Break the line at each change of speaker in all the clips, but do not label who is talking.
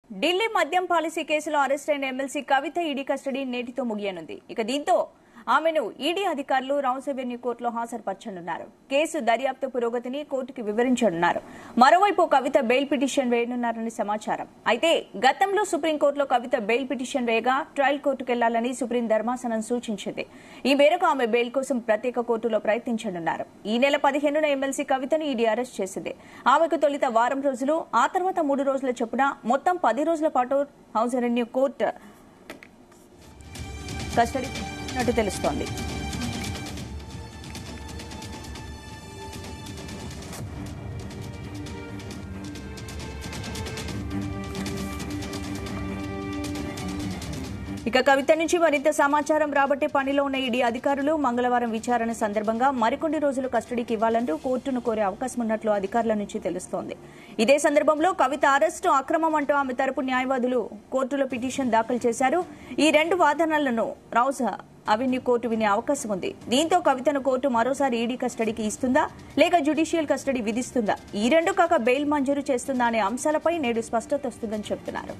ఢిల్లీ మద్యం పాలసీ కేసులో అరెస్ట్ అయిన ఎమ్మెల్సీ కవిత ఈడీ కస్టడీ నేటితో ముగియనుంది ఇక దీంతో ఆమెను ఈడీ అధికారులు రౌండ్స్ అవెన్యూ కోర్టులో హాజరుపరచనున్నారు కేసు దర్యాప్తు పురోగతిని కోర్టుకి వివరించనున్నారు మరోవైపు కవిత బెయిల్ పిటిషన్ వేయనున్నారని సమాచారం అయితే గతంలో సుప్రీంకోర్టులో కవిత బెయిల్ పిటిషన్ వేయగా ట్రయల్ కోర్టుకు వెళ్లాలని సుప్రీం ధర్మాసనం సూచించింది ఈ మేరకు ఆమె బెయిల్ కోసం ప్రత్యేక కోర్టులో ప్రయత్నించనున్నారు ఈ నెల పదిహేనున ఎమ్మెల్సీ కవితను ఈడీ అరెస్ట్ చేసింది ఆమెకు తొలుత వారం రోజులు ఆ తర్వాత మూడు రోజుల చొప్పున మొత్తం పది రోజుల పాటు హౌస్ రెవెన్యూ కోర్టు కస్టడీ ఉన్నట్టు తెలుస్తోంది ఇక కవిత నుంచి మరింత సమాచారం రాబట్టే పనిలో ఉన్న ఈడీ అధికారులు మంగళవారం విచారణ సందర్భంగా మరికొన్ని రోజులు కస్టడీకి ఇవ్వాలంటూ కోర్టును కోరే అవకాశం ఉన్నట్లు అధికారుల నుంచి తెలుస్తోంది ఇదే సందర్భంలో కవిత అరెస్టు అక్రమం అంటూ ఆమె తరపు న్యాయవాదులు కోర్టులో పిటిషన్ దాఖలు చేశారు ఈ రెండు వాదనలను రౌజ్ అవెన్యూ కోర్టు వినే అవకాశం ఉంది దీంతో కవితను కోర్టు మరోసారి ఈడీ కస్టడీకి ఇస్తుందా లేక జ్యుడిషియల్ కస్టడీ విధిస్తుందా ఈ రెండు కాక బెయిల్ మంజూరు చేస్తుందా అనే అంశాలపై నేడు స్పష్టత వస్తుందని చెబుతున్నారు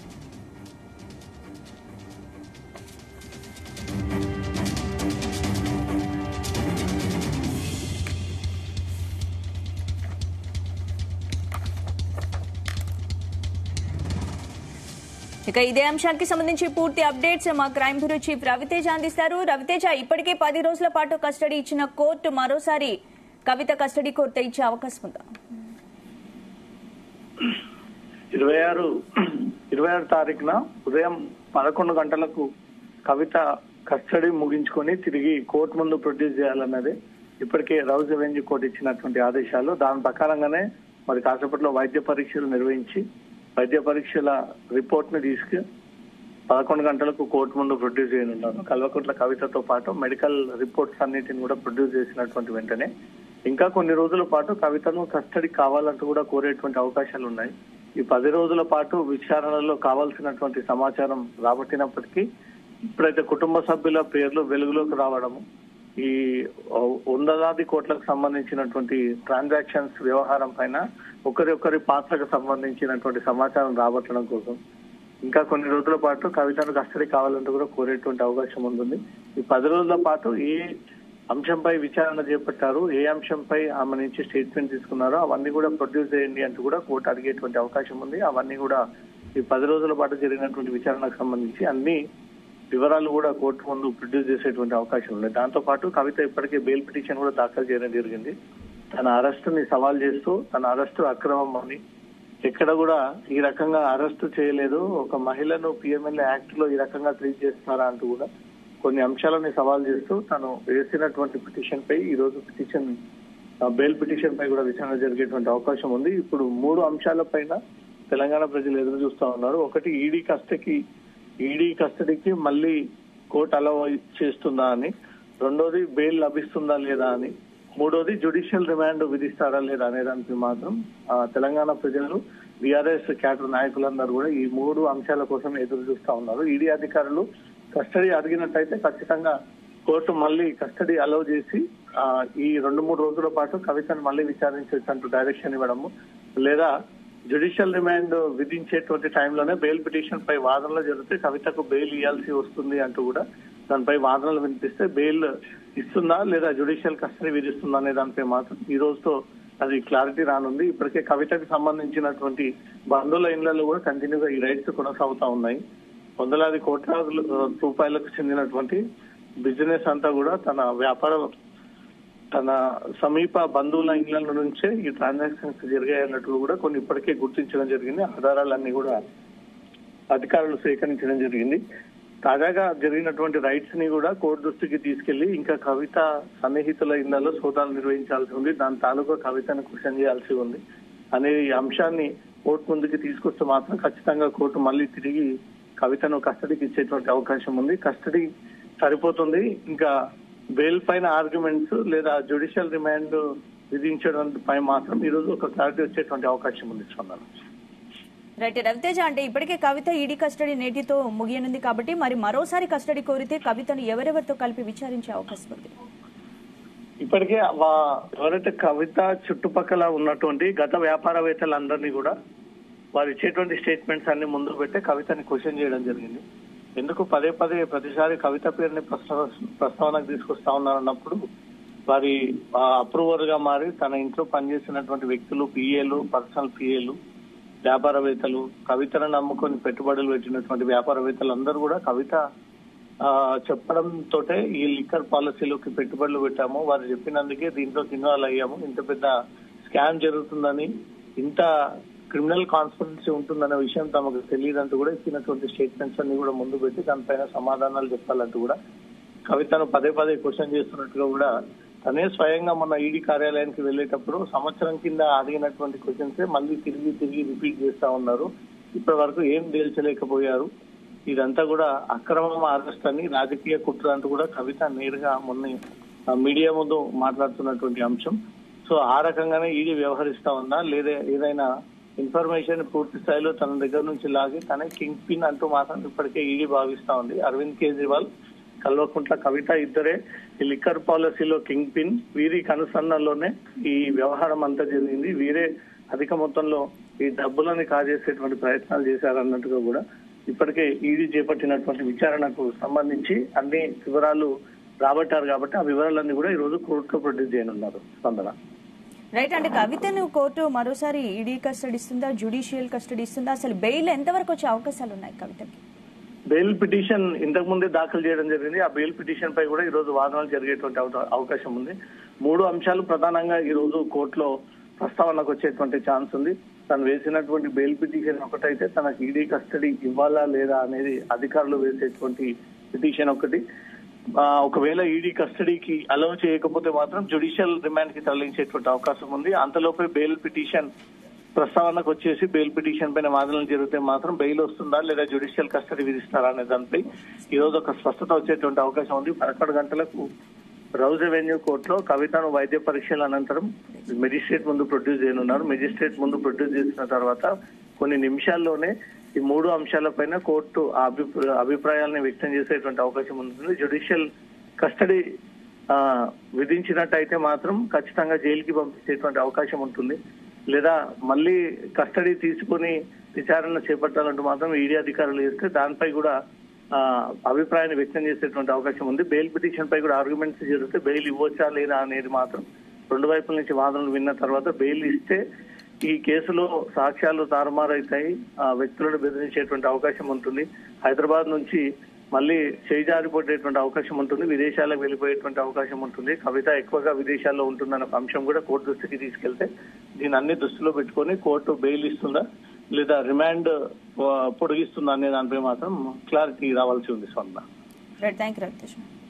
ఇక ఇదే అంశానికి సంబంధించి పూర్తి అప్డేట్స్ మా క్రైమ్ బ్యూరో చీఫ్ రవితేజ అందిస్తారు రవితేజ ఇప్పటికే పది రోజుల పాటు కస్టడీ ఇచ్చిన కోర్టు మరోసారి కవిత కస్టడీ కోర్టు ఇచ్చే అవకాశం ఉందా
ఇరవై ఆరు ఇరవై ఆరు తారీఖున ఉదయం పదకొండు గంటలకు కవిత కస్టడీ ముగించుకొని తిరిగి కోర్టు ముందు ప్రొడ్యూస్ చేయాలన్నది ఇప్పటికే రౌజ్ అవెన్యూ కోర్టు ఇచ్చినటువంటి ఆదేశాలు దాని ప్రకారంగానే మరి కాసేపట్లో వైద్య పరీక్షలు నిర్వహించి వైద్య పరీక్షల రిపోర్ట్ ని తీసుకు పదకొండు గంటలకు కోర్టు ముందు ప్రొడ్యూస్ చేయనున్నారు కల్వకుంట్ల కవితతో పాటు మెడికల్ రిపోర్ట్స్ అన్నిటిని కూడా ప్రొడ్యూస్ చేసినటువంటి వెంటనే ఇంకా కొన్ని రోజుల పాటు కవితను కస్టడీ కావాలంటూ కూడా కోరేటువంటి అవకాశాలు ఉన్నాయి ఈ పది రోజుల పాటు విచారణలో కావాల్సినటువంటి సమాచారం రాబట్టినప్పటికీ ఇప్పుడైతే కుటుంబ సభ్యుల పేర్లు వెలుగులోకి రావడము ఈ వందలాది కోట్లకు సంబంధించినటువంటి ట్రాన్సాక్షన్స్ వ్యవహారం పైన ఒకరి ఒకరి పాత్రకు సంబంధించినటువంటి సమాచారం రాబట్టడం కోసం ఇంకా కొన్ని రోజుల పాటు కవితను కస్టడీ కావాలంటూ కూడా కోరేటువంటి అవకాశం ఉంటుంది ఈ పది రోజుల పాటు ఏ అంశంపై విచారణ చేపట్టారు ఏ అంశంపై ఆమె నుంచి స్టేట్మెంట్ తీసుకున్నారో అవన్నీ కూడా ప్రొడ్యూస్ చేయండి అంటూ కూడా కోర్టు అడిగేటువంటి అవకాశం ఉంది అవన్నీ కూడా ఈ పది రోజుల పాటు జరిగినటువంటి విచారణకు సంబంధించి అన్ని వివరాలు కూడా కోర్టు ముందు ప్రొడ్యూస్ చేసేటువంటి అవకాశం ఉంది దాంతో పాటు కవిత ఇప్పటికే బెయిల్ పిటిషన్ కూడా దాఖలు చేయడం జరిగింది తన అరెస్ట్ ని సవాల్ చేస్తూ తన అరెస్టు అక్రమం అని ఎక్కడ కూడా ఈ రకంగా అరెస్ట్ చేయలేదు ఒక మహిళను పిఎంఎల్ఏ యాక్ట్ లో ఈ రకంగా ట్రీట్ చేస్తున్నారా అంటూ కూడా కొన్ని అంశాలని సవాల్ చేస్తూ తను వేసినటువంటి పిటిషన్ పై ఈ రోజు పిటిషన్ బెయిల్ పిటిషన్ పై కూడా విచారణ జరిగేటువంటి అవకాశం ఉంది ఇప్పుడు మూడు అంశాల పైన తెలంగాణ ప్రజలు ఎదురు చూస్తా ఉన్నారు ఒకటి ఈడీ కస్టడీకి ఈడీ కస్టడీకి మళ్ళీ కోర్టు అలౌ చేస్తుందా అని రెండోది బెయిల్ లభిస్తుందా లేదా అని మూడోది జ్యుడిషియల్ రిమాండ్ విధిస్తారా లేదా అనే దానికి మాత్రం ఆ, తెలంగాణ ప్రజలు బీఆర్ఎస్ క్యాడర్ నాయకులందరూ కూడా ఈ మూడు అంశాల కోసం ఎదురు చూస్తా ఉన్నారు ఈడీ అధికారులు కస్టడీ అడిగినట్టయితే ఖచ్చితంగా కోర్టు మళ్ళీ కస్టడీ అలౌ చేసి ఆ, ఈ రెండు మూడు రోజుల పాటు కవితను మళ్ళీ విచారించేటంటూ డైరెక్షన్ ఇవ్వడము లేదా జ్యుడిషియల్ రిమాండ్ విధించేటువంటి టైంలోనే బెయిల్ పిటిషన్ పై వాదనలు జరిగితే కవితకు బెయిల్ ఇవ్వాల్సి వస్తుంది అంటూ కూడా దానిపై వాదనలు వినిపిస్తే బెయిల్ ఇస్తుందా లేదా జ్యుడిషియల్ కస్టడీ విధిస్తుందా అనే దానిపై మాత్రం ఈ రోజుతో అది క్లారిటీ రానుంది ఇప్పటికే కవితకు సంబంధించినటువంటి బంధువుల ఇళ్లలో కూడా కంటిన్యూగా ఈ రైట్స్ కొనసాగుతా ఉన్నాయి వందలాది కోట్ల రూపాయలకు చెందినటువంటి బిజినెస్ అంతా కూడా తన వ్యాపార తన సమీప బంధువుల ఇళ్ల నుంచే ఈ ట్రాన్సాక్షన్స్ జరిగాయన్నట్లు కూడా కొన్ని ఇప్పటికే గుర్తించడం జరిగింది ఆధారాలన్నీ కూడా అధికారులు సేకరించడం జరిగింది తాజాగా జరిగినటువంటి రైట్స్ ని కూడా కోర్టు దృష్టికి తీసుకెళ్లి ఇంకా కవిత సన్నిహితుల ఇళ్లలో సోదాలు నిర్వహించాల్సి ఉంది దాని తాలూకా కవితను క్వశ్చన్ చేయాల్సి ఉంది అనే ఈ అంశాన్ని కోర్టు ముందుకు తీసుకొస్తే మాత్రం ఖచ్చితంగా కోర్టు మళ్ళీ తిరిగి కవితను కస్టడీకి ఇచ్చేటువంటి అవకాశం ఉంది కస్టడీ సరిపోతుంది ఇంకా బెయిల్ పైన ఆర్గ్యుమెంట్స్ లేదా జ్యుడిషియల్ రిమాండ్ విధించడం పై మాత్రం ఈ రోజు ఒక క్లారిటీ వచ్చేటువంటి అవకాశం ఉంది స్పందన
రైట్ రవితేజ అంటే ఇప్పటికే కవిత ఈడీ కస్టడీ నేటితో ముగియనుంది కాబట్టి మరి మరోసారి కస్టడీ కోరితే కవితను ఎవరెవరితో కలిపి విచారించే అవకాశం ఉంది
ఇప్పటికే వా- ఎవరైతే కవిత చుట్టుపక్కల ఉన్నటువంటి గత వ్యాపారవేత్తలందరినీ కూడా వారు ఇచ్చేటువంటి స్టేట్మెంట్స్ అన్ని ముందు పెట్టి కవితని క్వశ్చన్ చేయడం జరిగింది ఎందుకు పదే పదే ప్రతిసారి కవిత పేరుని ప్రస్తావ ప్రస్తావనకు తీసుకొస్తా ఉన్నారన్నప్పుడు వారి అప్రూవర్ గా మారి తన ఇంట్లో పనిచేసినటువంటి వ్యక్తులు పిఏలు పర్సనల్ పిఏలు వ్యాపారవేత్తలు కవితను నమ్ముకొని పెట్టుబడులు పెట్టినటువంటి వ్యాపారవేత్తలు అందరూ కూడా కవిత ఆ, చెప్పడం తోటే ఈ లిక్కర్ పాలసీలోకి పెట్టుబడులు పెట్టాము వారు చెప్పినందుకే దీంట్లో ఇన్వాల్వ్ అయ్యాము ఇంత పెద్ద స్కామ్ జరుగుతుందని ఇంత క్రిమినల్ కాన్స్పిరెన్సీ ఉంటుందనే విషయం తమకు తెలియదంటూ కూడా ఇచ్చినటువంటి స్టేట్మెంట్స్ అన్ని కూడా ముందు పెట్టి దానిపైన సమాధానాలు చెప్పాలంటూ కూడా కవితను పదే పదే క్వశ్చన్ చేస్తున్నట్టుగా కూడా తనే స్వయంగా మన ఈడీ కార్యాలయానికి వెళ్ళేటప్పుడు సంవత్సరం కింద అడిగినటువంటి క్వశ్చన్స్ మళ్ళీ తిరిగి తిరిగి రిపీట్ చేస్తా ఉన్నారు ఇప్పటి వరకు ఏం తేల్చలేకపోయారు ఇదంతా కూడా అక్రమం అరెస్ట్ అని రాజకీయ కుట్ర అంటూ కూడా కవిత నేరుగా మొన్న ఆ, మీడియా ముందు మాట్లాడుతున్నటువంటి అంశం సో ఆ రకంగానే ఈడీ వ్యవహరిస్తా ఉందా లేదా ఏదైనా ఇన్ఫర్మేషన్ పూర్తి స్థాయిలో తన దగ్గర నుంచి లాగి తనే కింగ్ పిన్ అంటూ మాత్రం ఇప్పటికే ఈడీ భావిస్తా ఉంది అరవింద్ కేజ్రీవాల్ కల్వకుంట్ల కవిత ఇద్దరే ఈ లిక్కర్ పాలసీలో కింగ్ పిన్ వీరి కనుసన్నల్లోనే ఈ వ్యవహారం అంతా జరిగింది వీరే అధిక మొత్తంలో ఈ డబ్బులని కాజేసేటువంటి ప్రయత్నాలు చేశారన్నట్టుగా కూడా ఇప్పటికే ఈడీ చేపట్టినటువంటి విచారణకు సంబంధించి అన్ని వివరాలు రాబట్టారు కాబట్టి ఆ వివరాలన్నీ కూడా ఈ రోజు కోర్టులో ప్రొడ్యూస్ చేయనున్నారు స్పందన
రైట్ అంటే కవితను కోర్టు మరోసారి ఈడీ కస్టడీ ఇస్తుందా జ్యుడిషియల్ కస్టడీ ఇస్తుందా అసలు బెయిల్ ఎంతవరకు వచ్చే అవకాశాలు ఉన్నాయి కవితకి
బెయిల్ పిటిషన్ ఇంతకు ముందే దాఖలు చేయడం జరిగింది ఆ బెయిల్ పిటిషన్ పై కూడా ఈ రోజు వాదనలు జరిగేటువంటి అవత- అవకాశం ఉంది మూడు అంశాలు ప్రధానంగా ఈ రోజు కోర్టులో ప్రస్తావనకు వచ్చేటువంటి ఛాన్స్ ఉంది తను వేసినటువంటి బెయిల్ పిటిషన్ ఒకటైతే తనకు ఈడీ కస్టడీ ఇవ్వాలా లేదా అనేది అధికారులు వేసేటువంటి పిటిషన్ ఒకటి ఆ, ఒకవేళ ఈడీ కస్టడీకి అలౌ చేయకపోతే మాత్రం జ్యుడిషియల్ రిమాండ్ కి తరలించేటువంటి అవకాశం ఉంది అంతలోపే బెయిల్ పిటిషన్ ప్రస్తావనకు వచ్చేసి బెయిల్ పిటిషన్ పైన వాదనలు జరిగితే మాత్రం బెయిల్ వస్తుందా లేదా జ్యుడిషియల్ కస్టడీ విధిస్తారా అనే దానిపై ఈ రోజు ఒక స్పష్టత వచ్చేటువంటి అవకాశం ఉంది పదకొండు గంటలకు రౌజ్ అవెన్యూ కోర్టులో కవితను వైద్య పరీక్షల అనంతరం మెజిస్ట్రేట్ ముందు ప్రొడ్యూస్ చేయనున్నారు మెజిస్ట్రేట్ ముందు ప్రొడ్యూస్ చేసిన తర్వాత కొన్ని నిమిషాల్లోనే ఈ మూడు అంశాలపైన కోర్టు ఆ అభిప్రాయ అభిప్రాయాలను వ్యక్తం చేసేటువంటి అవకాశం ఉంటుంది జ్యుడిషియల్ కస్టడీ ఆ, విధించినట్టయితే మాత్రం ఖచ్చితంగా జైలుకి పంపించేటువంటి అవకాశం ఉంటుంది లేదా మళ్ళీ కస్టడీ తీసుకుని విచారణ చేపట్టాలంటూ మాత్రం ఈడీ అధికారులు చేస్తే దానిపై కూడా ఆ, అభిప్రాయాన్ని వ్యక్తం చేసేటువంటి అవకాశం ఉంది బెయిల్ పిటిషన్ పై కూడా ఆర్గ్యుమెంట్స్ జరిగితే బెయిల్ ఇవ్వచ్చా లేదా అనేది మాత్రం రెండు వైపుల నుంచి వాదనలు విన్న తర్వాత బెయిల్ ఇస్తే ఈ కేసులో సాక్ష్యాలు తారుమారైతాయి ఆ వ్యక్తులను బెదిరించేటువంటి అవకాశం ఉంటుంది హైదరాబాద్ నుంచి మళ్ళీ చేజారిపోయేటువంటి అవకాశం ఉంటుంది విదేశాలకు వెళ్ళిపోయేటువంటి అవకాశం ఉంటుంది కవిత ఎక్కువగా విదేశాల్లో ఉంటుందన్న అంశం కూడా కోర్టు దృష్టికి తీసుకెళ్తే దీని అన్ని దృష్టిలో పెట్టుకొని కోర్టు బెయిల్ ఇస్తుందా లేదా రిమాండ్ ఆ, పొడిగిస్తుందా అనే దానిపై మాత్రం క్లారిటీ రావాల్సి ఉంది స్వంత
రైట్ థ్యాంక్ యూ రవికృష్ణ